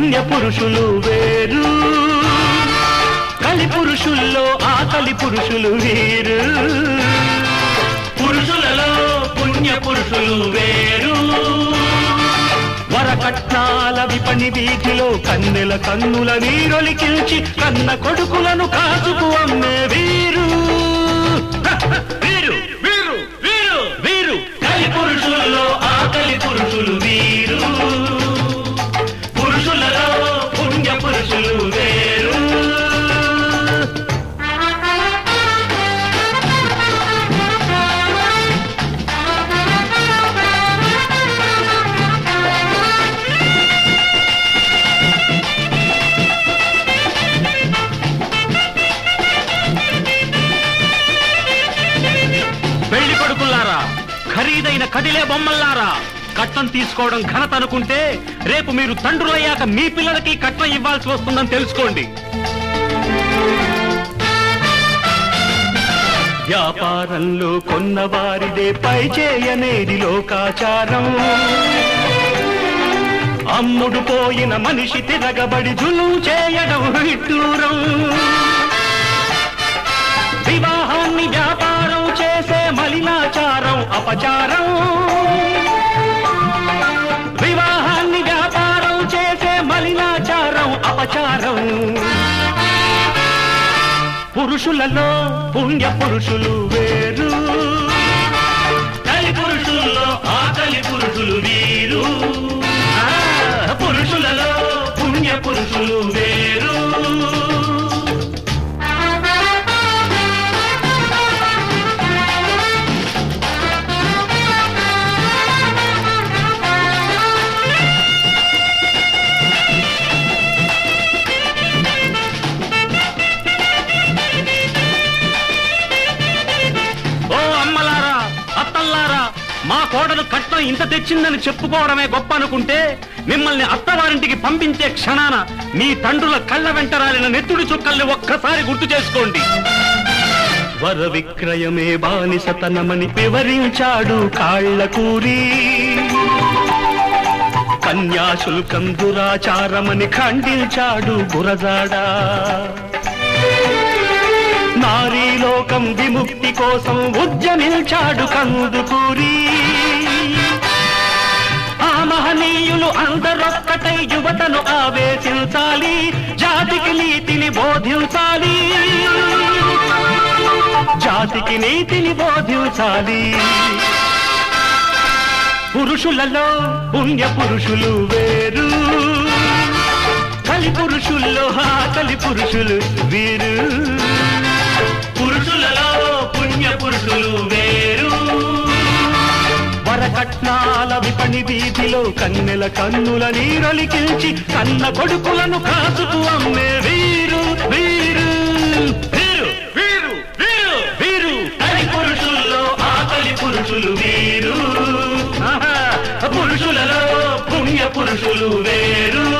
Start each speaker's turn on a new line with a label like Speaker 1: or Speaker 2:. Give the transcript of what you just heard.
Speaker 1: పుణ్య పురుషులు వేరు కలి పురుషుల్లో ఆ కలి పురుషులు వీరు పురుషులలో పుణ్య పురుషులు వేరు వరకట్నాల విపణి వీధిలో కన్నెల కన్నుల నీరొలికిల్చి కన్న కొడుకులను కాచుకు అమ్మే వీరు వీరు వీరు వీరు వీరు కలి పురుషుల్లో ఆ కలి పురుషులు వీరు పురుషులలో పుణ్య పురుషులు వేరు పెళ్లి కొడుకుల్లారా ఖరీదైన కదిలే బొమ్మల్లారా కట్నం తీసుకోవడం ఘనత అనుకుంటే రేపు మీరు తండ్రులయ్యాక మీ పిల్లలకి కట్నం ఇవ్వాల్సి వస్తుందని తెలుసుకోండి వ్యాపారంలో కొన్నవారిదే పై చేయనేది లోకాచారం అమ్ముడు పోయిన మనిషి తిరగబడి జులుం చేయడం విడ్డూరం వివాహాన్ని వ్యాపారం చేసే మలినాచారం అపచారం వివాహాన్ని వ్యాపారం చేసే మలినాచారం అపచారం పురుషులలో పుణ్య పురుషులు వేరు కలి పురుషుల్లో ఆ కలి పురుషులు వీరు ఆ, పురుషులలో పుణ్య పురుషులు వేరు ఓ అమ్మలారా అత్తల్లారా మా కోడలు కట్నం ఇంత తెచ్చిందని చెప్పుకోవడమే గొప్ప అనుకుంటే మిమ్మల్ని అత్తవారింటికి పంపించే క్షణాన మీ తండ్రుల కళ్ళ వెంటరాలిన నెత్తుడి చుక్కల్ని ఒక్కసారి గుర్తు చేసుకోండి వర విక్రయమే బానిసతనమని వివరించాడు కాళ్ళ కూరి కన్యాశుల్కం దురాచారమని ఖండించాడు గురజాడా నారీలోకం విముక్తి కోసం ఉద్యమించాడు కందుకూరి ఆ మహనీయులు అందరొక్కటై యువతను ఆవేశించాలి జాతికి నీతిని బోధించాలి జాతికి నీతిని బోధించాలి పురుషులలో పుణ్య పురుషులు వేరు కలి పురుషుల్లో ఆ కలి పురుషులు వీరు పురుషులలో పుణ్య పురుషులు వేరు వరకట్నాల విపణి వీధిలో కన్నెల కన్నుల నీరొలికించి కన్న కొడుకులను కాచుకు అమ్మే వీరు వీరు వీరు వీరు వీరు వీరు కలి పురుషుల్లో ఆ కలి పురుషులు వీరు ఆహా, పురుషులలో పుణ్య పురుషులు వేరు